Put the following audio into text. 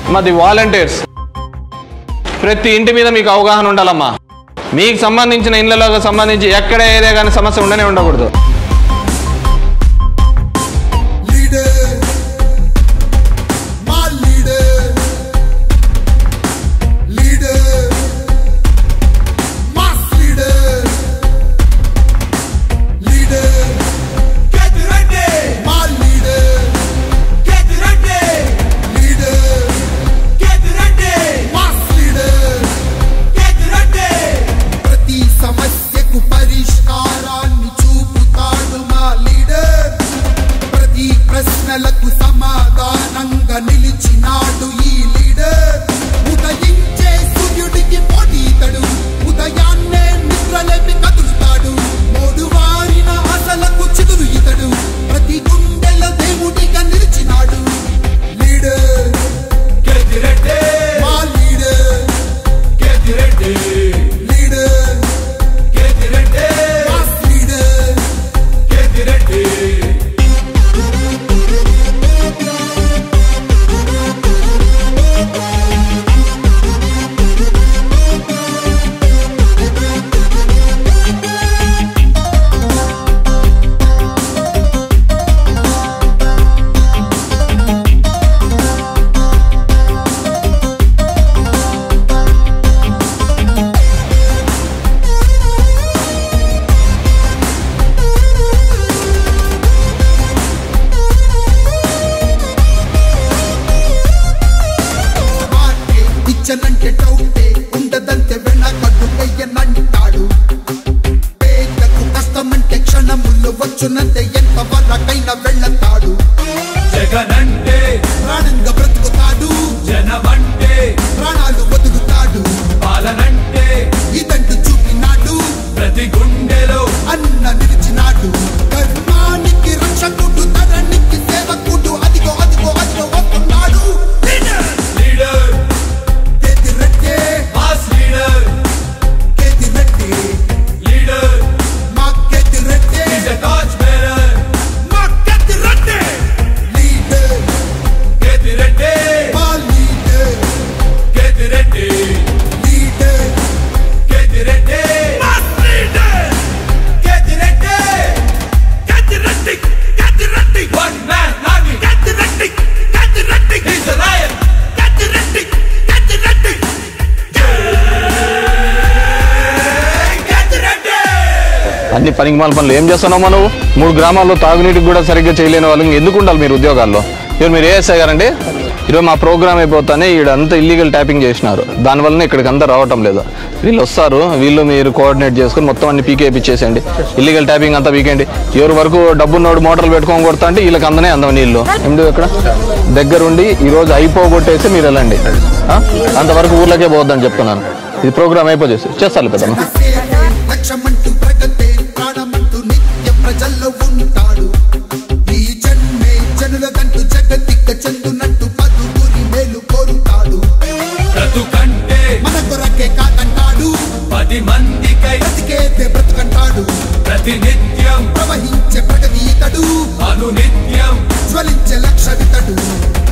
మాది వాలంటీర్స్ ప్రతి ఇంటి మీద మీకు అవగాహన ఉండాలమ్మా మీకు సంబంధించిన ఇళ్ళలోకి సంబంధించి ఎక్కడ ఏదే కానీ సమస్య ఉండనే ఉండకూడదు leader, my leader, leader, mass leader, leader, get ready, my leader, get ready, leader, get ready, mass leader, get ready. ప్రతి సమస్యకు పరిష్కారాన్ని చూపుతాడు మా లీడర్ ప్రతి ప్రశ్నలకు సమాధానంగా నిలిచినాడు ఈ లీడర్ ఉదయించే సూర్యుడికి పోటీతడు ఉదయాన్నే నిద్రలేపి కదులుతాడు మూడు వారిన ఆశలకు చిగురు ఇతడు ప్రతి గుండెల దేవుడిగా నిలిచినాడు లీడర్ Get ready, మా leader get ready, leader get ready, mass leader get ready. మాటే ఇచ్చనంటే డౌటే ఉండదంతే వెనకడు వెయ్యనంటాడు పేదకు కష్టమంటే క్షణములు వచ్చునంతే ఎంత వరకైనా వెళ్ళతాడు జగనంటే ప్రాణంగా బ్రతుకుతాడు జనమంటే ప్రాణాలు వదులుతాడు పాలనంటే ఇదంటూ చూపినాడు ప్రతి గుండెలో అన్న నిలిచినాడు ధర్మానికి రక్షకుడు తరానికి సేవకుడు అదిగో అదిగో అదిగో వస్తున్నాడు leader Kethi Reddy mass leader Kethi Reddy leader మా Kethi Reddy is a torch bearer మా Kethi Reddy leader get ready మా leader get ready leader get ready mass leader get ready get ready get ready one man army get ready get ready is a lion get ready get ready get ready అన్ని పనికిమాల పనులు ఏం చేస్తున్నావు నువ్వు మూడు గ్రామాల్లో తాగునీటికి కూడా సరిగ్గా చేయలేని వాళ్ళు ఎందుకు ఉండాలి మీరు ఉద్యోగాల్లో ఇప్పుడు మీరు ఏఎస్ఐ గారండి ఈరోజు మా ప్రోగ్రామ్ అయిపోతానే ఈడంతా ఇల్లీగల్ ట్యాపింగ్ చేసినారు దానివల్ల ఇక్కడికి అంతా రావటం లేదు వీళ్ళు వస్తారు వీళ్ళు మీరు కోఆర్డినేట్ చేసుకుని మొత్తం అన్ని పీకే ఇచ్చేసేయండి ఇల్లీగల్ ట్యాపింగ్ అంతా పీకేయండి ఎవరి వరకు డబ్బున్నోడు మోటార్లు పెట్టుకొని కొడతా అంటే వీళ్ళకి అందనే అందం నీళ్ళు ఏమిటి ఇక్కడ దగ్గరుండి ఈ రోజు అయిపోగొట్టేసి మీరు వెళ్ళండి ఆ? అంతవరకు ఊర్లోకే పోవద్దని చెప్తున్నాను ఇది ప్రోగ్రామ్ అయిపోచేసి చేస్తాను పెద్దమ్మ సేవే లక్ష్యమంటూ ప్రగతే ప్రాణమంటూ నిత్య ప్రజల్లో ఉంటాడు ఈ జన్మే జనులదంటూ జగతిక్క చెందునట్టు పదుగురి మేలు కోరుతాడు బ్రతుకంటే మన కొరకే కాకంటాడు పది మందికై బ్రతికేతే బ్రతుకంటాడు ప్రతినిత్యం ప్రవహించే ప్రగతి ఇతడు అనునిత్యం జ్వలించే లక్ష్యమితడు